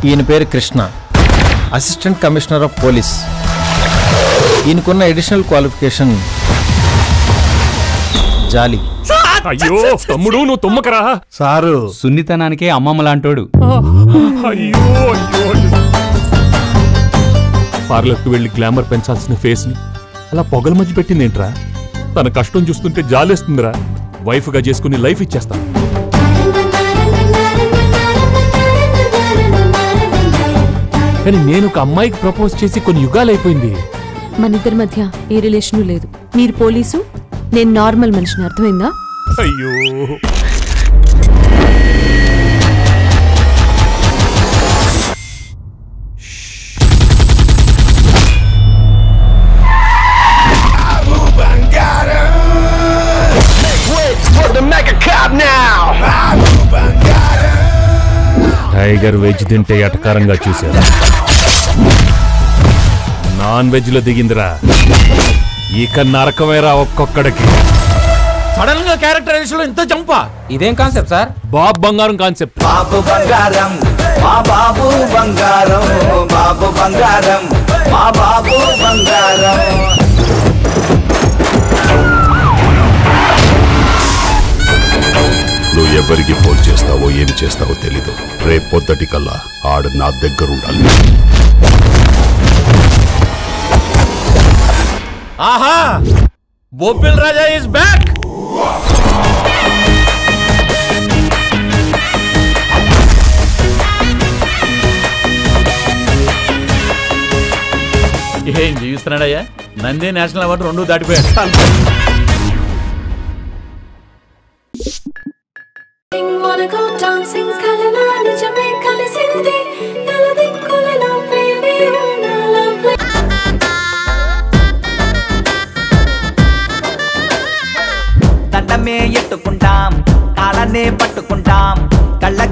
ఈయన పేరు Krishna assistant commissioner of police ఈయనకున్న ఎడిషనల్ క్వాలిఫికేషన్ జాలి అయ్యో తమ్ముడు నువ్వు తుమ్మకరా సారు సున్నితనానికే అమ్మమ్మ లాంటోడు అయ్యో అయ్యో పార్లర్కి వెళ్ళి గ్లామర్ పెంచాల్సిన ఫేస్ ని అలా పొగల మధ్య పెట్టిందేంట్రా తన కష్టం చూస్తుంటే జాలేస్తుందిరా వైఫ్ గా చేసుకుని లైఫ్ ఇచ్చేస్తా కానీ నేను ఒక అమ్మాయికి ప్రపోజ్ చేసి కొన్ని యుగాలు అయిపోయింది మన ఇద్దరి మధ్య ఏ రిలేషను లేదు మీరు పోలీసు నేను నార్మల్ మనిషిని అర్థమైందా అయ్యో టైగర్ వెజ్ తింటే ఎటకారంగా చూశారు నాన్ వెజ్ లో దిగిందిరా ఇక నరకమేరా ఒక్కొక్కడికి సడన్ గా క్యారెక్టరైజేషన్ ఇంత చంప ఇదేం కాన్సెప్ట్ సార్ బాబ్ బంగారం కాన్సెప్ట్ బాబు బంగారం మా బాబు బంగారం బాబు బంగారం మా బాబు బంగారం నువ్వు ఎవరికి ఫోన్ చేస్తావో ఏమి చేస్తావో తెలీదు రేపు పొద్దుటి కల్లా ఆడు నా దగ్గర ఉండాలి ఆహా బొబ్బిల్ రాజా ఇస్ బ్యాక్ ఏం జీవిస్తున్నాడయ్యా నంది నేషనల్ అవార్డు రెండు దాటిపోయాడు wanna go dancing కలలా నిజమే కలిసింది నలుదిక్కులలో ప్రేమే ఉన్న lovely దండమే ఎట్టుకుంటాం కాళ్ళనే పట్టుకుంటాం